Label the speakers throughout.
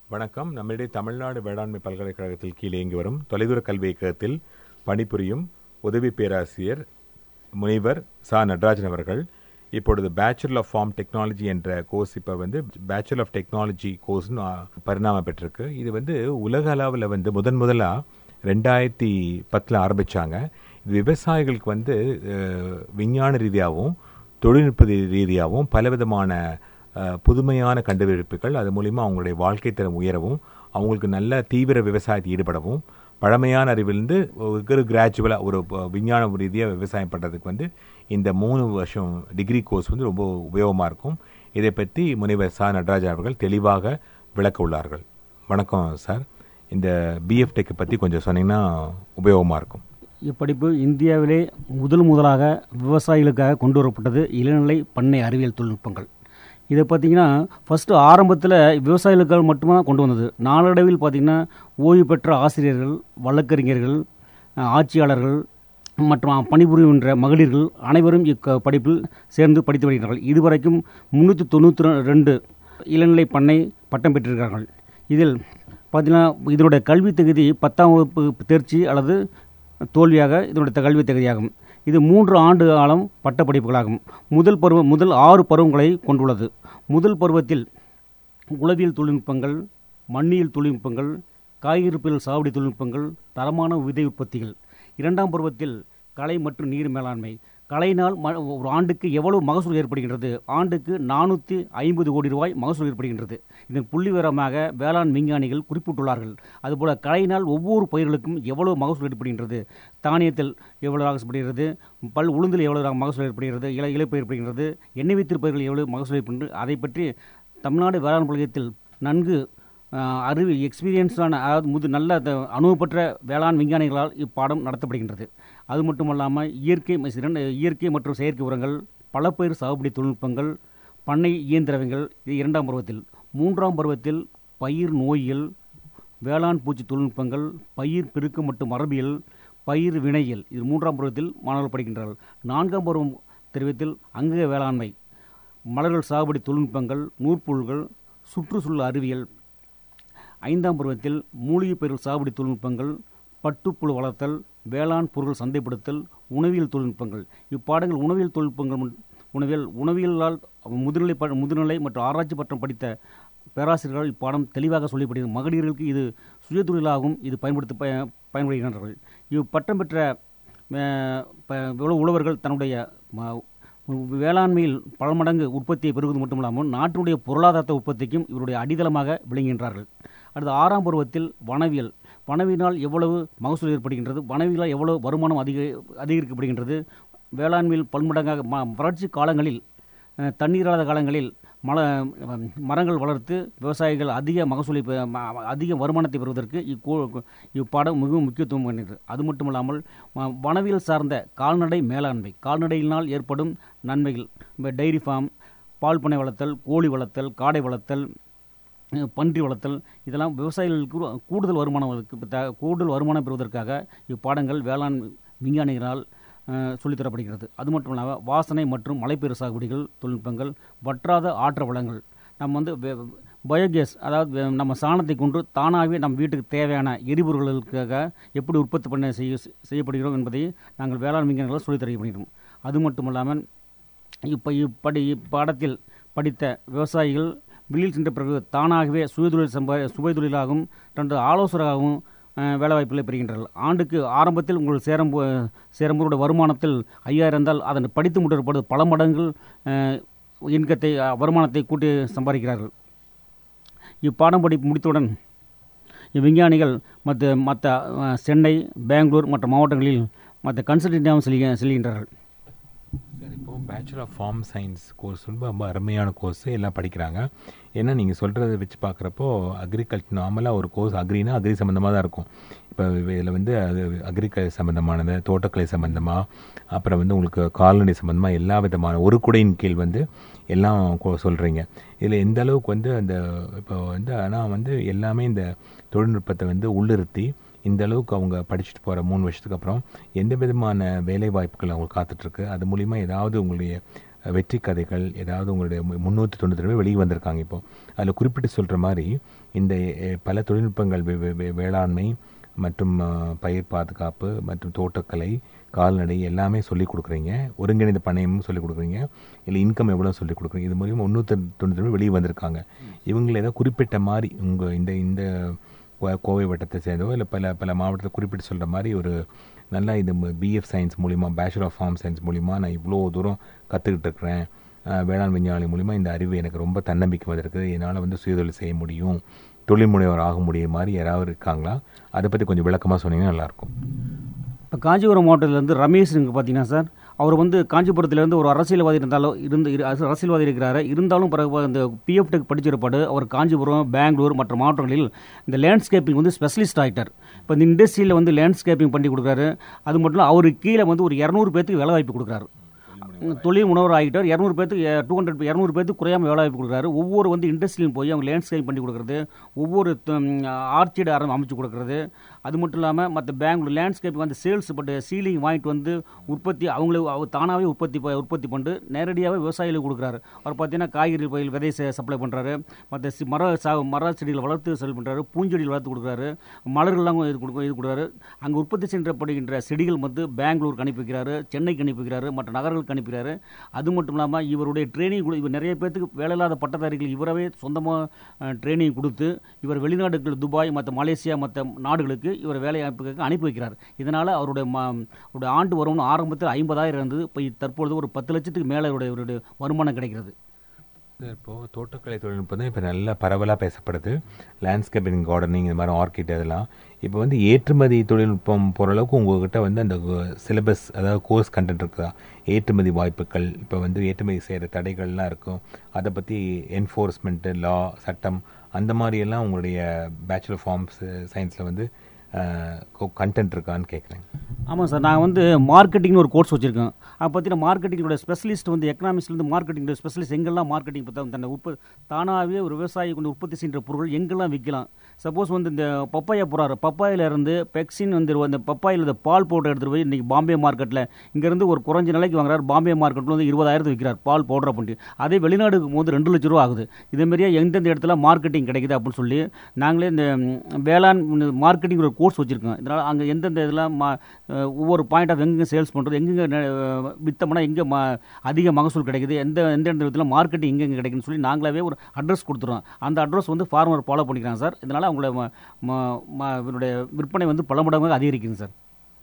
Speaker 1: வணக்கம் நம்மிடையே தமிழ்நாடு வேளாண்மை பல்கலைக்கழகத்தில் கீழ் இயங்கி வரும் தொலைதூர கல்வி இயக்கத்தில் பணிபுரியும் உதவி பேராசிரியர் முனைவர் சா நடராஜன் அவர்கள் இப்பொழுது பேச்சுலர் ஆஃப் ஃபார்ம் டெக்னாலஜி என்ற கோர்ஸ் இப்போ வந்து பேச்சுலர் ஆஃப் டெக்னாலஜி கோர்ஸ்னு பரிணாமம் பெற்றிருக்கு இது வந்து உலக அளவில் வந்து முதன் முதலாக ரெண்டாயிரத்தி பத்தில் ஆரம்பித்தாங்க இது விவசாயிகளுக்கு வந்து அஹ், விஞ்ஞான ரீதியாகவும் தொழில்நுட்ப ரீதியாகவும் பலவிதமான அஹ், புதுமையான கண்டுபிடிப்புகள் அது மூலிமா அவங்களுடைய வாழ்க்கை தரம் உயரவும் அவங்களுக்கு நல்ல தீவிர விவசாயத்தில் ஈடுபடவும் பழமையான அறிவிலிருந்து ஒரு கிராஜுவலாக ஒரு ப- விஞ்ஞான ரீதியாக விவசாயம் பண்ணுறதுக்கு வந்து இந்த மூணு வருஷம் டிகிரி கோர்ஸ் வந்து ரொம்ப உபயோகமாக இருக்கும் இதை பற்றி முனைவர் சா நடராஜா அவர்கள் தெளிவாக விளக்க உள்ளார்கள் வணக்கம் சார் இந்த பிஎஃப் டெக்கை பற்றி கொஞ்சம் சொன்னீங்கன்னா உபயோகமாக இருக்கும்
Speaker 2: இப்படிப்பு இந்தியாவிலே முதல் முதலாக விவசாயிகளுக்காக கொண்டு வரப்பட்டது இளநிலை பண்ணை அறிவியல் தொழில்நுட்பங்கள் இதை பார்த்தீங்கன்னா ஃபஸ்ட்டு ஆரம்பத்தில் விவசாயிகளுக்காக மட்டும்தான் கொண்டு வந்தது நாளடைவில் பார்த்தீங்கன்னா ஓய்வு பெற்ற ஆசிரியர்கள் வழக்கறிஞர்கள் அஹ், ஆட்சியாளர்கள் மற்றும் பணிபுரிகின்ற மகளிர்கள் அனைவரும் இக்க படிப்பில் சேர்ந்து படித்து வருகிறார்கள் இதுவரைக்கும் முந்நூற்றி தொண்ணூற்றி ரெண்டு இளநிலை பண்ணை பட்டம் பெற்றிருக்கிறார்கள் இதில் பார்த்தீங்கன்னா இதனுடைய கல்வி தகுதி பத்தாம் வகுப்பு தேர்ச்சி அல்லது தோல்வியாக இதனுடைய கல்வி தகுதியாகும் இது மூன்று ஆண்டு காலம் பட்டப்படிப்புகளாகும் முதல் பருவம் முதல் ஆறு பருவங்களை கொண்டுள்ளது முதல் பருவத்தில் உளவியல் தொழில்நுட்பங்கள் மண்ணியல் தொழில்நுட்பங்கள் காய்கறிப்பியல் சாவடி தொழில்நுட்பங்கள் தரமான விதை உற்பத்திகள் இரண்டாம் பருவத்தில் கலை மற்றும் நீர் மேலாண்மை கலையினால் ம ஒரு ஆண்டுக்கு எவ்வளவு மகசூல் ஏற்படுகின்றது ஆண்டுக்கு நானூற்றி ஐம்பது கோடி ரூபாய் மகசூல் ஏற்படுகின்றது இதன் புள்ளிவிவரமாக வேளாண் விஞ்ஞானிகள் குறிப்பிட்டுள்ளார்கள் அதுபோல கலையினால் ஒவ்வொரு பயிர்களுக்கும் எவ்வளவு மகசூல் ஏற்படுகின்றது தானியத்தில் எவ்வளவு மகசூல் பல் உளுந்தில் எவ்வளவு மகசூல் ஏற்படுகிறது இலை இலைப்பு ஏற்படுகின்றது எண்ணெய் வைத்திரு பயிர்கள் எவ்வளவு மகசூல் ஏற்படுகிறது அதை பற்றி தமிழ்நாடு வேளாண் பல்கலைக்கழகத்தில் நன்கு ஆஹ், அறிவு எக்ஸ்பீரியன்ஸான அதாவது முது நல்ல த- அனுபவப்பெற்ற வேளாண் விஞ்ஞானிகளால் இப்பாடம் நடத்தப்படுகின்றது அது மட்டுமல்லாமல் இயற்கை ம- இரண்டு இயற்கை மற்றும் செயற்கை உரங்கள் பலப்பயிர் சாகுபடி தொழில்நுட்பங்கள் பண்ணை இயந்திரங்கள் இது இரண்டாம் பருவத்தில் மூன்றாம் பருவத்தில் பயிர் நோயியல் வேளாண் பூச்சி தொழில்நுட்பங்கள் பயிர் பெருக்கம் மற்றும் மரபியல் பயிர் வினையியல் இது மூன்றாம் பருவத்தில் மாணவர்கள் படிக்கின்றார்கள் நான்காம் பருவம் தெரிவத்தில் அங்க வேளாண்மை மலர்கள் சாகுபடி தொழில்நுட்பங்கள் நூற்புல்கள் சுற்றுச்சூழல் அறிவியல் ஐந்தாம் பருவத்தில் மூலிகைப் பயிர்கள் சாகுபடி தொழில்நுட்பங்கள் பட்டுப்புழு வளர்த்தல் வேளாண் பொருட்கள் சந்தைப்படுத்தல் உணவியல் தொழில்நுட்பங்கள் இப்பாடங்கள் உணவியல் தொழில்நுட்பங்கள் முன்- உணவியல் உணவியலால் முதுநிலை ப- முதுநிலை மற்றும் ஆராய்ச்சி பட்டம் படித்த பேராசிரியர்கள் இப்பாடம் தெளிவாக சொல்லப்படுகிறது மகளிர்களுக்கு இது சுயதொழிலாகவும் இது பயன்படுத்த ப- பயன்படுகின்றார்கள் இப்பட்டம் பெற்ற அஹ், ப- உழ- உழவர்கள் தன்னுடைய ம- வேளாண்மையில் பல மடங்கு உற்பத்தியை பெருகுவது மட்டுமல்லாமல் நாட்டினுடைய பொருளாதார உற்பத்திக்கும் இவருடைய அடித்தளமாக விளங்குகின்றார்கள் அடுத்து ஆறாம் பருவத்தில் வனவியல் வனவியலால் எவ்வளவு மகசூல் ஏற்படுகின்றது வனவியலால் எவ்வளவு வருமானம் அதிக அதிகரிக்கப்படுகின்றது வேளாண்மையில் பன்மடங்காக ம வறட்சி காலங்களில் அஹ், தண்ணீர் இல்லாத காலங்களில் மல அஹ், மரங்கள் வளர்த்து விவசாயிகள் அதிக மகசூலை பெ- ம- அதிக வருமானத்தை பெறுவதற்கு இக்கோ இப்பாடம் மிகவும் முக்கியத்துவம் கொண்டது அது மட்டுமல்லாமல் ம- வனவியல் சார்ந்த கால்நடை மேலாண்மை கால்நடையினால் ஏற்படும் நன்மைகள் இப்போ டைரி ஃபார்ம் பால் பண்ணை வளர்த்தல் கோழி வளர்த்தல் காடை வளர்த்தல் அஹ், பன்றி வளர்த்தல் இதெல்லாம் விவசாயிகளுக்கு ஒரு கூடுதல் வருமானம் இருக்கு- த- கூடுதல் வருமானம் பெறுவதற்காக இப்பாடங்கள் வேளாண் விஞ்ஞானிகளால் அஹ், சொல்லித்தரப்படுகிறது அது மட்டும் இல்லாமல் வாசனை மற்றும் மலைப்பயிர் சாகுபடிகள் தொழில்நுட்பங்கள் வற்றாத ஆற்ற வளங்கள் நம்ம வந்து வே- பயோகேஸ் அதாவது வே- நம்ம சாணத்தை கொண்டு தானாகவே நம் வீட்டுக்கு தேவையான எரிபொருள்களுக்காக எப்படி உற்பத்தி பண்ண செய்ய செய்யப்படுகிறோம் என்பதை நாங்கள் வேளாண் விஞ்ஞானிகளால் சொல்லித் தரப்படுகிறோம் அது மட்டும் இல்லாமல் இப்போ இப்படி இப்பாடத்தில் படித்த விவசாயிகள் வெளியில் சென்ற பிறகு தானாகவே சுயதொழில் சம்பா சுயதொழிலாகவும் ரெண்டு ஆலோசகராகவும் அஹ், வேலைவாய்ப்புகளை பெறுகின்றார்கள் ஆண்டுக்கு ஆரம்பத்தில் உங்கள் சேரம் சேரம்பூருடைய வருமானத்தில் ஐயாயிரம் இருந்தால் அதனை படித்து முட்டப்படுது பல மடங்கு அஹ், இன்கத்தை அஹ், வருமானத்தை கூட்டி சம்பாதிக்கிறார்கள் இப்பாடம் படிப்பு முடித்தவுடன் இவ்விஞ்ஞானிகள் மற்ற மற்ற அஹ், சென்னை பெங்களூர் மற்ற மாவட்டங்களில் மற்ற கன்சல்டன்டாகவும் செல்க செல்கின்றார்கள்
Speaker 1: சார் இப்போ bachelor of farm science course ரொம்ப ரொம்ப அருமையான கோர்ஸ் எல்லாம் படிக்கிறாங்க ஏன்னா நீங்கள் சொல்கிறத வச்சு பார்க்குறப்போ அக்ரிகல்ச்சர் நார்மலாக ஒரு கோர்ஸ் அக்ரினா அக்ரி சம்மந்தமாக தான் இருக்கும் இப்போ இதில் வந்து அது அக்ரிகல்ச்சர் சம்மந்தமானது தோட்டக்கலை சம்மந்தமாக அப்புறம் வந்து உங்களுக்கு கால்நடை சம்மந்தமாக எல்லா விதமான ஒரு குடையின் கீழ் வந்து எல்லாம் சொல்கிறீங்க இதில் எந்த அளவுக்கு வந்து அந்த இப்போ வந்து ஆனால் வந்து எல்லாமே இந்த தொழில்நுட்பத்தை வந்து உள்ளிருத்தி இந்த அளவுக்கு அவங்க படிச்சுட்டு போகிற மூணு வருஷத்துக்கு அப்புறம் எந்த விதமான வேலை வாய்ப்புகள் அவங்களுக்கு காத்துட்ருக்கு அது மூலிமா ஏதாவது உங்களுடைய வெற்றி கதைகள் ஏதாவது உங்களுடைய முந்நூற்றி தொண்ணூற்றி வெளியே வந்திருக்காங்க இப்போ அதில் குறிப்பிட்டு சொல்கிற மாதிரி இந்த அஹ், பல தொழில்நுட்பங்கள் வே- வே- வே- வேளாண்மை மற்றும் அஹ், பயிர் பாதுகாப்பு மற்றும் தோட்டக்கலை கால்நடை எல்லாமே சொல்லிக் கொடுக்குறீங்க ஒருங்கிணைந்த பண்ணையமும் சொல்லிக் கொடுக்குறீங்க இல்லை இன்கம் எவ்வளோ சொல்லிக் கொடுக்குறீங்க இது மூலியமாக முந்நூற்றி தொண்ணூற்றி வெளியே வந்திருக்காங்க இவங்களை ஏதோ குறிப்பிட்ட மாதிரி உங்கள் இந்த இந்த கோ- கோவை வட்டத்தை சேர்ந்தோ இல்லை பல பல மாவட்டத்தை குறிப்பிட்டு சொல்கிற மாதிரி ஒரு நல்லா இது பிஎஃப் சயின்ஸ் மூலிமா பேச்சுலர் ஆஃப் ஃபார்ம் சயின்ஸ் மூலிமா நான் இவ்வளோ தூரம் கற்றுக்கிட்டு இருக்கிறேன் அஹ், வேளாண் விஞ்ஞானி மூலிமா இந்த அறிவு எனக்கு ரொம்ப தன்னம்பிக்கை வந்திருக்கு என்னால் வந்து சுயதொழில் செய்ய முடியும் தொழில் முனைவர் ஆக முடியும் மாதிரி யாராவது இருக்காங்களா அதை பற்றி கொஞ்சம் விளக்கமாக சொன்னீங்கன்னா நல்லாயிருக்கும்
Speaker 2: இப்போ காஞ்சிபுரம் மாவட்டத்திலேருந்து ரமேஷ் இங்கே பார்த்தீங்கன்னா சார் அவர் வந்து காஞ்சிபுரத்துலேருந்து ஒரு அரசியல்வாதி இருந்தாலும் இருந்து இரு- அரசு- அரசியல்வாதி இருக்கிறாரு இருந்தாலும் பிறகு இந்த பிஎஃப் டெக் படிச்சிருப்பாடு அவர் காஞ்சிபுரம் பெங்களூர் மற்ற மாவட்டங்களில் இந்த லேண்ட்ஸ்கேப்பிங் வந்து ஸ்பெஷலிஸ்ட் ஆகிட்டார் இப்போ இந்த இண்டஸ்ட்ரியில் வந்து லேண்ட்ஸ்கேப்பிங் பண்ணி கொடுக்குறாரு அது மட்டும் இல்லை அவருக்கு கீழே வந்து ஒரு இரநூறு பேத்துக்கு வேலை வாய்ப்பு கொடுக்குறாரு தொழில் முனைவர் ஆகிட்டார் இரநூறு பேத்துக்கு டூ ஹண்ட்ரட் இரநூறு பேத்துக்கு குறையாமல் வேலை வாய்ப்பு கொடுக்குறாரு ஒவ்வொரு வந்து இண்டஸ்ட்ரியிலும் போய் அவங்க லேண்ட்ஸ்கேப் பண்ணி கொடுக்குறது ஒவ்வொரு ஆர்ச்சிடு ஆரம் அமைச்சு கொடுக்குறது அது மட்டும் இல்லாமல் மற்ற பெங்களூர் லேண்ட்ஸ்கேப் வந்து சேல்ஸ் பட்டு சீலிங் வாங்கிட்டு வந்து உற்பத்தி அவங்களே அவர் தானாகவே உற்பத்தி ப- உற்பத்தி பண்ணிட்டு நேரடியாகவே விவசாயிகளுக்கு கொடுக்குறாரு அவர் பார்த்தீங்கன்னா காய்கறி பயிர் விதை சப்ளை பண்ணுறாரு மற்ற சி- மர சா மர செடிகளை வளர்த்து செல் பண்ணுறாரு பூஞ்செடிகள் வளர்த்து கொடுக்குறாரு மலர்கள்லாம் இது கொடுக்க இது கொடுக்குறாரு அங்கே உற்பத்தி செய்யப்படுகின்ற செடிகள் வந்து பெங்களூருக்கு அனுப்பி வைக்கிறாரு சென்னைக்கு அனுப்பி வைக்கிறாரு மற்ற நகர்களுக்கு அனுப்பிக்கிறாரு அது மட்டும் இல்லாமல் இவருடைய ட்ரைனிங் கொடு இவர் நிறைய பேத்துக்கு வேலை இல்லாத பட்டதாரிகள் இவரவே சொந்தமாக ட்ரைனிங் கொடுத்து இவர் வெளிநாடுகள் துபாய் மற்ற மலேசியா மற்ற நாடுகளுக்கு இவர் வேலை வாய்ப்புக்கு அனுப்பி வைக்கிறார் இதனால் அவருடைய ம அவருடைய ஆண்டு வருமானம் ஆரம்பத்தில் ஐம்பதாயிரம் இருந்தது இப்போ தற்பொழுது ஒரு பத்து லட்சத்துக்கு மேலே இவருடைய இவருடைய வருமானம் கிடைக்கிறது
Speaker 1: சார் இப்போது தோட்டக்கலை தொழில்நுட்பம் தான் இப்போ நல்லா பரவலாக பேசப்படுது லேண்ட்ஸ்கேப்பிங் கார்டனிங் இந்த மாதிரி ஆர்கிட் அதெல்லாம் இப்போ வந்து ஏற்றுமதி தொழில்நுட்பம் போகிற அளவுக்கு உங்ககிட்ட வந்து அந்த சிலபஸ் அதாவது கோர்ஸ் கண்டென்ட் இருக்குதா ஏற்றுமதி வாய்ப்புகள் இப்போ வந்து ஏற்றுமதி செய்கிற தடைகள்லாம் இருக்கும் அதை பற்றி என்ஃபோர்ஸ்மெண்ட்டு லா சட்டம் அந்த மாதிரியெல்லாம் உங்களுடைய பேச்சுலர் ஃபார்ம்ஸ் சயின்ஸில் வந்து கண்டென்ட் இருக்கான்னு கேட்குறேன்
Speaker 2: ஆமாம் சார் நான் வந்து மார்க்கெட்டிங்னு ஒரு கோர்ஸ் வச்சுருக்கேன் அதை பற்றின மார்க்கெட்டிங்கோட ஸ்பெஷலிஸ்ட் வந்து எக்கனாமிக்ஸ்லேருந்து மார்க்கெட்டிங் ஸ்பெஷலிஸ்ட் எங்கெல்லாம் மார்க்கெட்டிங் பற்றி தன்னை உற்ப தானாகவே ஒரு விவசாயி கொண்டு உற்பத்தி செய்கிற பொருள் எங்கெல்லாம் விற்கலாம் சப்போஸ் வந்து இந்த பப்பாயா போகிறாரு பப்பாயில இருந்து பெக்சின் வந்து அந்த பப்பாயில் இந்த பால் பவுடர் எடுத்துகிட்டு போய் இன்றைக்கி பாம்பே மார்க்கெட்டில் இங்கேருந்து ஒரு குறைஞ்ச நிலைக்கு வாங்குறாரு பாம்பே மார்க்கெட்டில் வந்து இருபதாயிரத்து விற்கிறார் பால் பவுடர் பண்ணிட்டு அதே வெளிநாடுக்கு போது ரெண்டு லட்ச ரூபா ஆகுது இதேமாரியே எந்தெந்த இடத்துல மார்க்கெட்டிங் கிடைக்குது அப்படின்னு சொல்லி நாங்களே இந்த ம், வேளாண் மார்க்கெட்டிங் ஒரு கோர்ஸ் வச்சுருக்கோம் இதனால் அங்கே எந்தெந்த இதெல்லாம் மா அஹ், ஒவ்வொரு பாயிண்ட் ஆஃப் எங்கெங்கே சேல்ஸ் பண்ணுறது எங்கெங்கே ந- வித்தோம்னா எங்கே ம அதிக மகசூல் கிடைக்குது எந்த எந்த எந்த விதத்தில் மார்க்கெட்டிங் எங்கெங்கே கிடைக்குன்னு சொல்லி நாங்களாவே ஒரு அட்ரஸ் கொடுத்துருவோம் அந்த அட்ரஸ் வந்து ஃபார்மர் ஃபாலோ பண்ணிக்கிறாங்க சார் இதனால் அவங்களோட ம- ம- ம- இவருடைய விற்பனை வந்து பல மடங்கு அதிகரிக்குது சார்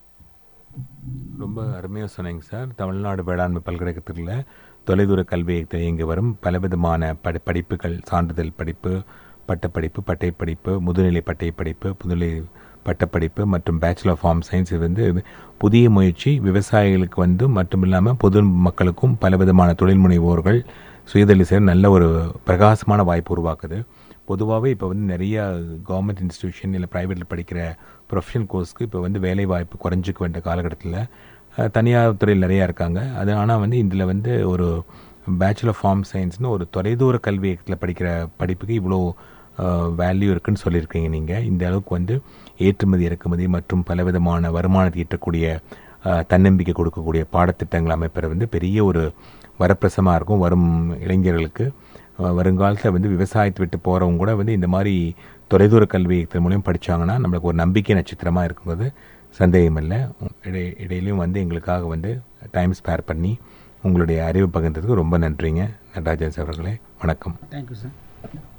Speaker 1: ரொம்ப அருமையாக சொன்னீங்க சார் தமிழ்நாடு வேளாண்மை பல்கலைக்கழகத்தில் தொலைதூர கல்வியகத்தில் இயங்கி வரும் பலவிதமான படி படிப்புகள் சான்றிதழ் படிப்பு பட்டப்படிப்பு பட்டயப்படிப்பு முதுநிலை பட்டயப்படிப்பு முதுநிலை பட்டப்படிப்பு மற்றும் பேச்சுலர் ஆஃப் ஃபார்ம் சயின்ஸ் இது வந்து புதிய முயற்சி விவசாயிகளுக்கு வந்து மட்டும் இல்லாமல் பொது மக்களுக்கும் பலவிதமான தொழில் முனைவோர்கள் சுயதொழில் செய்ய நல்ல ஒரு பிரகாசமான வாய்ப்பு உருவாக்குது பொதுவாகவே இப்போ வந்து நிறைய கவர்மெண்ட் இன்ஸ்டிடியூஷன் இல்லை ப்ரைவேட்டில் படிக்கிற ப்ரொஃபஷனல் கோர்ஸ்க்கு இப்போ வந்து வேலை வாய்ப்பு குறைஞ்சிக்க வேண்டிய காலகட்டத்தில் அஹ், தனியார் துறையில் நிறையா இருக்காங்க அது ஆனால் வந்து இதில் வந்து ஒரு பேச்சுலர் ஃபார்ம் சயின்ஸ்னு ஒரு தொலைதூர கல்வியத்தில் படிக்கிற படிப்புக்கு இவ்வளோ வேல்யூ இருக்குன்னு சொல்லியிருக்கீங்க நீங்கள் இந்த அளவுக்கு வந்து ஏற்றுமதி இறக்குமதி மற்றும் பலவிதமான வருமானத்தை ஈட்டக்கூடிய அஹ், தன்னம்பிக்கை கொடுக்கக்கூடிய பாடத்திட்டங்கள் அமைப்பது வந்து பெரிய ஒரு வரப்பிரசமாக இருக்கும் வரும் இளைஞர்களுக்கு அஹ், வருங்காலத்தில் வந்து விவசாயத்தை விட்டு போகிறவங்க கூட வந்து இந்த மாதிரி தொலைதூர கல்வி மூலியம் படித்தாங்கன்னா நம்மளுக்கு ஒரு நம்பிக்கை நட்சத்திரமாக இருக்கும்போது சந்தேகம் இல்லை இடை இடையிலையும் வந்து எங்களுக்காக வந்து டைம் ஸ்பேர் பண்ணி உங்களுடைய அறிவு பகிர்ந்ததுக்கு ரொம்ப நன்றிங்க நடராஜன் சார் அவர்களே வணக்கம்
Speaker 2: தேங்க்யூ சார்